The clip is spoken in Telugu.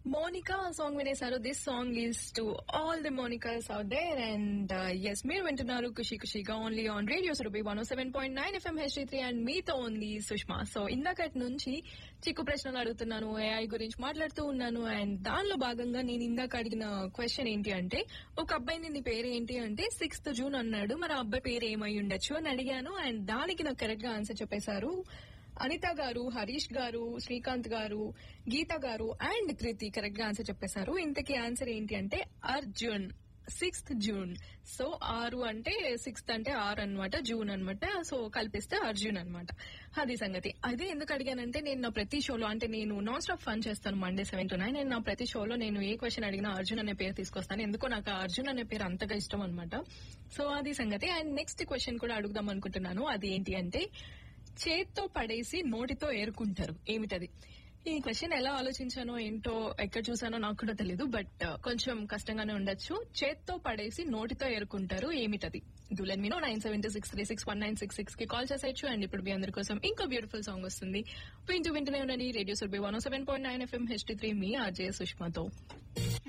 మోనికా సాంగ్ వినేశారు this song is to all the Monicas out there and yes మీరు వింటున్నారు ఖుషి ఖుషిగా only on radio Surabhi one seven point nine FM HD three and మీతో ఉంది సుష్మా సో ఇందాకటి నుంచి చిక్కు ప్రశ్నలు అడుగుతున్నాను ఏఐ గురించి మాట్లాడుతూ ఉన్నాను అండ్ దానిలో భాగంగా నేను ఇందాక అడిగిన క్వశ్చన్ ఏంటి అంటే ఒక అబ్బాయిని నీ పేరు ఏంటి అంటే సిక్స్త్ జూన్ అన్నాడు మరి ఆ అబ్బాయి పేరు ఏమై ఉండొచ్చు అని అడిగాను అండ్ దానికి నాకు కరెక్ట్ గా ఆన్సర్ చెప్పేశారు అనిత గారు హరీష్ గారు శ్రీకాంత్ గారు గీత గారు అండ్ కృతి కరెక్ట్ గా ఆన్సర్ చెప్పేశారు ఇంతకీ ఆన్సర్ ఏంటి అంటే అర్జున్ సిక్స్త్ జూన్ సో ఆరు అంటే సిక్స్త్ అంటే ఆరు అన్నమాట జూన్ అన్నమాట సో కల్పిస్తే అర్జున్ అన్నమాట అది సంగతి అదే ఎందుకు అడిగానంటే నేను నా ప్రతి షోలో అంటే నేను నాన్ స్టాప్ ఫన్ చేస్తాను మండే సెవెన్ టు నైన్ నేను నా ప్రతి షోలో నేను ఏ క్వశ్చన్ అడిగినా అర్జున్ అనే పేరు తీసుకొస్తాను ఎందుకో నాకు ఆ అర్జున్ అనే పేరు అంతగా ఇష్టం అనమాట సో అది సంగతి అండ్ నెక్స్ట్ క్వశ్చన్ కూడా అడుగుదాం అనుకుంటున్నాను అది ఏంటి అంటే చేత్తో పడేసి నోటితో ఏరుకుంటారు ఏమిటది ఈ క్వశ్చన్ ఎలా ఆలోచించానో ఏంటో ఎక్కడ చూసానో నాకు కూడా తెలియదు బట్ కొంచెం కష్టంగానే ఉండొచ్చు చేత్తో పడేసి నోటితో ఏరుకుంటారు ఏమిటది దులెన్ మీనో nine seven six three six one nine six six కి కాల్ చేసేయచ్చు అండ్ ఇప్పుడు మీ అందరి కోసం ఇంకో బ్యూటిఫుల్ సాంగ్ వస్తుంది వింటూ వింటూనే ఉండండి radio Surabhi one seven point nine FM HD three మీ ఆర్జే సుష్మాతో